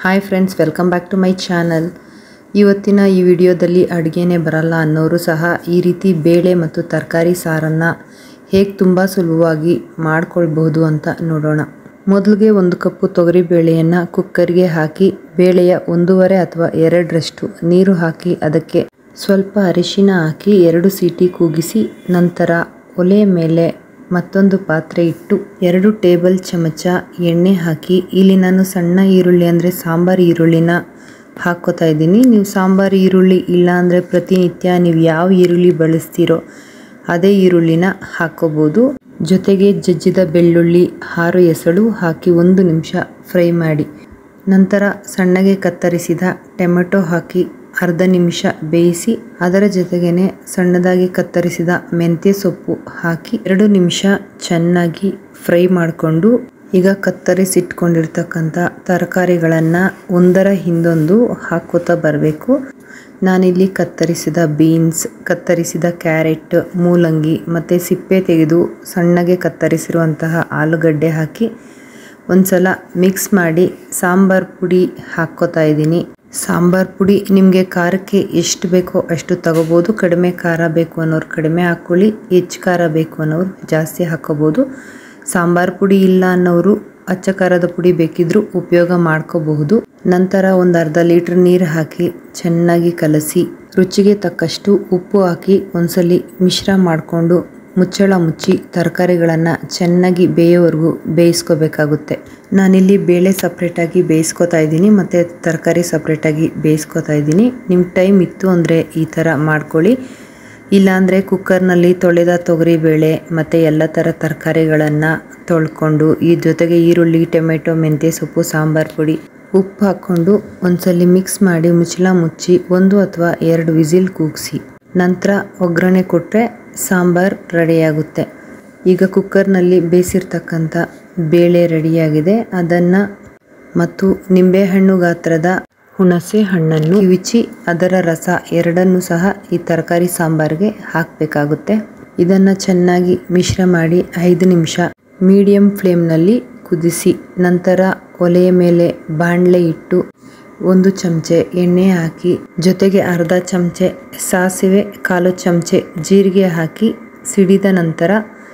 hi friends welcome back to my channel ಇವತ್ತಿನ ಈ ವಿಡಿಯೋದಲ್ಲಿ ಅಡುಗೆನೇ ಬರಲ್ಲ ಅನ್ನೋರು ಸಹ ಈ ರೀತಿ ಬೇಳೆ ಮತ್ತು ತರಕಾರಿ ಸಾರನ್ನು ಹೇಗೆ ತುಂಬ ಸುಲಭವಾಗಿ ಮಾಡ್ಕೊಳ್ಬಹುದು ಅಂತ ನೋಡೋಣ ಮೊದಲಿಗೆ ಒಂದು ಕಪ್ಪು ತೊಗರಿ ಬೇಳೆಯನ್ನು ಕುಕ್ಕರ್ಗೆ ಹಾಕಿ ಬೇಳೆಯ ಒಂದೂವರೆ ಅಥವಾ ಎರಡರಷ್ಟು ನೀರು ಹಾಕಿ ಅದಕ್ಕೆ ಸ್ವಲ್ಪ ಅರಿಶಿನ ಹಾಕಿ ಎರಡು ಸೀಟಿ ಕೂಗಿಸಿ ನಂತರ ಒಲೆಯ ಮೇಲೆ ಮತ್ತೊಂದು ಪಾತ್ರೆ ಇಟ್ಟು ಎರಡು ಟೇಬಲ್ ಚಮಚ ಎಣ್ಣೆ ಹಾಕಿ ಇಲ್ಲಿ ನಾನು ಸಣ್ಣ ಈರುಳ್ಳಿ ಅಂದರೆ ಸಾಂಬಾರು ಈರುಳ್ಳಿನ ಹಾಕ್ಕೋತಾ ಇದ್ದೀನಿ ನೀವು ಸಾಂಬಾರು ಈರುಳ್ಳಿ ಇಲ್ಲ ಅಂದರೆ ಪ್ರತಿನಿತ್ಯ ನೀವು ಯಾವ ಈರುಳ್ಳಿ ಬಳಸ್ತೀರೋ ಅದೇ ಈರುಳ್ಳಿನ ಹಾಕ್ಕೋಬೋದು ಜೊತೆಗೆ ಜಜ್ಜಿದ ಬೆಳ್ಳುಳ್ಳಿ ಆರು ಎಸಳು ಹಾಕಿ ಒಂದು ನಿಮಿಷ ಫ್ರೈ ಮಾಡಿ ನಂತರ ಸಣ್ಣಗೆ ಕತ್ತರಿಸಿದ ಟೊಮೆಟೊ ಹಾಕಿ ಅರ್ಧ ನಿಮಿಷ ಬೇಯಿಸಿ ಅದರ ಜೊತೆಗೇನೆ ಸಣ್ಣದಾಗಿ ಕತ್ತರಿಸಿದ ಮೆಂತ್ಯ ಸೊಪ್ಪು ಹಾಕಿ ಎರಡು ನಿಮಿಷ ಚೆನ್ನಾಗಿ ಫ್ರೈ ಮಾಡಿಕೊಂಡು ಈಗ ಕತ್ತರಿಸಿಟ್ಕೊಂಡಿರ್ತಕ್ಕಂಥ ತರಕಾರಿಗಳನ್ನು ಒಂದರ ಹಿಂದೊಂದು ಹಾಕೋತಾ ಬರಬೇಕು ನಾನಿಲ್ಲಿ ಕತ್ತರಿಸಿದ ಬೀನ್ಸ್ ಕತ್ತರಿಸಿದ ಕ್ಯಾರೆಟ್ ಮೂಲಂಗಿ ಮತ್ತು ಸಿಪ್ಪೆ ತೆಗೆದು ಸಣ್ಣಗೆ ಕತ್ತರಿಸಿರುವಂತಹ ಆಲೂಗಡ್ಡೆ ಹಾಕಿ ಒಂದ್ಸಲ ಮಿಕ್ಸ್ ಮಾಡಿ ಸಾಂಬಾರ್ ಪುಡಿ ಹಾಕ್ಕೋತಾ ಇದ್ದೀನಿ ಸಾಂಬಾರ್ ಪುಡಿ ನಿಮಗೆ ಖಾರಕ್ಕೆ ಎಷ್ಟು ಬೇಕೋ ಅಷ್ಟು ತಗೋಬೋದು ಕಡಿಮೆ ಖಾರ ಬೇಕು ಅನ್ನೋರು ಕಡಿಮೆ ಹಾಕ್ಕೊಳ್ಳಿ ಹೆಚ್ಚು ಖಾರ ಬೇಕು ಅನ್ನೋರು ಜಾಸ್ತಿ ಹಾಕ್ಕೋಬೋದು ಸಾಂಬಾರ್ ಪುಡಿ ಇಲ್ಲ ಅನ್ನೋರು ಅಚ್ಚ ಖಾರದ ಪುಡಿ ಬೇಕಿದ್ರೂ ಉಪಯೋಗ ಮಾಡ್ಕೋಬಹುದು ನಂತರ ಒಂದು ಅರ್ಧ ಲೀಟ್ರ್ ನೀರು ಹಾಕಿ ಚೆನ್ನಾಗಿ ಕಲಸಿ ರುಚಿಗೆ ತಕ್ಕಷ್ಟು ಉಪ್ಪು ಹಾಕಿ ಒಂದ್ಸಲಿ ಮಿಶ್ರ ಮಾಡಿಕೊಂಡು ಮುಚ್ಚಳ ಮುಚ್ಚಿ ತರಕಾರಿಗಳನ್ನು ಚೆನ್ನಾಗಿ ಬೇಯೋವರೆಗೂ ಬೇಯಿಸ್ಕೋಬೇಕಾಗುತ್ತೆ ನಾನಿಲ್ಲಿ ಬೇಳೆ ಸಪ್ರೇಟಾಗಿ ಬೇಯಿಸ್ಕೊತಾ ಇದ್ದೀನಿ ಮತ್ತು ತರಕಾರಿ ಸಪ್ರೇಟಾಗಿ ಬೇಯಿಸ್ಕೊತಾ ಇದ್ದೀನಿ ನಿಮ್ಮ ಟೈಮ್ ಇತ್ತು ಅಂದರೆ ಈ ಥರ ಮಾಡ್ಕೊಳ್ಳಿ ಇಲ್ಲಾಂದರೆ ಕುಕ್ಕರ್ನಲ್ಲಿ ತೊಳೆದ ತೊಗರಿಬೇಳೆ ಮತ್ತು ಎಲ್ಲ ಥರ ತರಕಾರಿಗಳನ್ನು ತೊಳ್ಕೊಂಡು ಈ ಜೊತೆಗೆ ಈರುಳ್ಳಿ ಟೊಮೆಟೊ ಮೆಂತ್ಯ ಸೊಪ್ಪು ಸಾಂಬಾರು ಪುಡಿ ಉಪ್ಪು ಹಾಕ್ಕೊಂಡು ಒಂದ್ಸಲಿ ಮಿಕ್ಸ್ ಮಾಡಿ ಮುಚ್ಚಳ ಮುಚ್ಚಿ ಒಂದು ಅಥವಾ ಎರಡು ವಿಸಿಲ್ ಕೂಗಿಸಿ ನಂತರ ಒಗ್ಗರಣೆ ಕೊಟ್ಟರೆ ಸಾಂಬಾರು ರೆಡಿಯಾಗುತ್ತೆ ಈಗ ಕುಕ್ಕರ್ನಲ್ಲಿ ಬೇಯಿಸಿರ್ತಕ್ಕಂಥ ಬೇಳೆ ರೆಡಿಯಾಗಿದೆ ಅದನ್ನು ಮತ್ತು ನಿಂಬೆಹಣ್ಣು ಗಾತ್ರದ ಹುಣಸೆ ಹಣ್ಣನ್ನು ಕಿವಿಚಿ ಅದರ ರಸ ಎರಡನ್ನು ಸಹ ಈ ತರಕಾರಿ ಸಾಂಬಾರಿಗೆ ಹಾಕಬೇಕಾಗುತ್ತೆ ಇದನ್ನು ಚೆನ್ನಾಗಿ ಮಿಶ್ರ ಮಾಡಿ ಐದು ನಿಮಿಷ ಮೀಡಿಯಂ ಫ್ಲೇಮ್ನಲ್ಲಿ ಕುದಿಸಿ ನಂತರ ಒಲೆಯ ಮೇಲೆ ಬಾಣಲೆ ಇಟ್ಟು ಒಂದು ಚಮಚೆ ಎಣ್ಣೆ ಹಾಕಿ ಜೊತೆಗೆ ಅರ್ಧ ಚಮಚೆ ಸಾಸಿವೆ ಕಾಲು ಚಮಚೆ ಜೀರಿಗೆ ಹಾಕಿ ಸಿಡಿದ ನಂತರ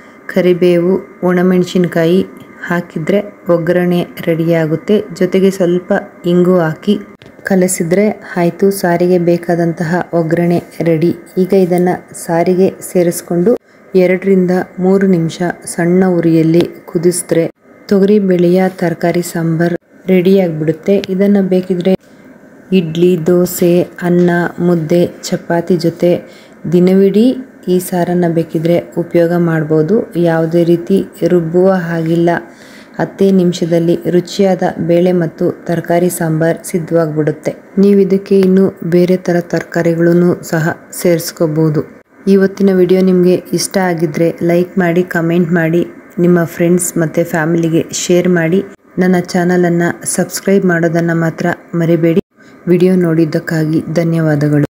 ಕರಿಬೇವು ಒಣಮೆಣಸಿನ್ಕಾಯಿ ಹಾಕಿದರೆ ಒಗ್ಗರಣೆ ರೆಡಿಯಾಗುತ್ತೆ ಜೊತೆಗೆ ಸ್ವಲ್ಪ ಇಂಗು ಹಾಕಿ ಕಲಸಿದ್ರೆ ಆಯಿತು ಸಾರಿಗೆ ಬೇಕಾದಂತಹ ಒಗ್ಗರಣೆ ರೆಡಿ ಈಗ ಇದನ್ನು ಸಾರಿಗೆ ಸೇರಿಸ್ಕೊಂಡು ಎರಡರಿಂದ ಮೂರು ನಿಮಿಷ ಸಣ್ಣ ಉರಿಯಲ್ಲಿ ಕುದಿಸಿದ್ರೆ ತೊಗರಿ ಬೇಳೆಯ ತರಕಾರಿ ಸಾಂಬಾರ್ ರೆಡಿಯಾಗಿಬಿಡುತ್ತೆ ಇದನ್ನು ಬೇಕಿದ್ರೆ ಇಡ್ಲಿ ದೋಸೆ ಅನ್ನ ಮುದ್ದೆ ಚಪಾತಿ ಜೊತೆ ದಿನವಿಡೀ ಈ ಸಾರನ್ನು ಬೇಕಿದ್ರೆ ಉಪಯೋಗ ಮಾಡ್ಬೋದು ಯಾವುದೇ ರೀತಿ ರುಬ್ಬುವ ಹಾಗಿಲ್ಲ ಹತ್ತೇ ನಿಮಿಷದಲ್ಲಿ ರುಚಿಯಾದ ಬೇಳೆ ಮತ್ತು ತರಕಾರಿ ಸಾಂಬಾರ್ ಸಿದ್ಧವಾಗಿಬಿಡುತ್ತೆ ನೀವು ಇದಕ್ಕೆ ಇನ್ನೂ ಬೇರೆ ಥರ ತರಕಾರಿಗಳನ್ನು ಸಹ ಸೇರಿಸ್ಕೋಬೋದು ಇವತ್ತಿನ ವಿಡಿಯೋ ನಿಮಗೆ ಇಷ್ಟ ಆಗಿದ್ದರೆ ಲೈಕ್ ಮಾಡಿ ಕಮೆಂಟ್ ಮಾಡಿ ನಿಮ್ಮ ಫ್ರೆಂಡ್ಸ್ ಮತ್ತು ಫ್ಯಾಮಿಲಿಗೆ ಶೇರ್ ಮಾಡಿ ನನ್ನ ಚಾನಲನ್ನು ಸಬ್ಸ್ಕ್ರೈಬ್ ಮಾಡೋದನ್ನು ಮಾತ್ರ ಮರಿಬೇಡಿ ವಿಡಿಯೋ ನೋಡಿದ್ದಕ್ಕಾಗಿ ಧನ್ಯವಾದಗಳು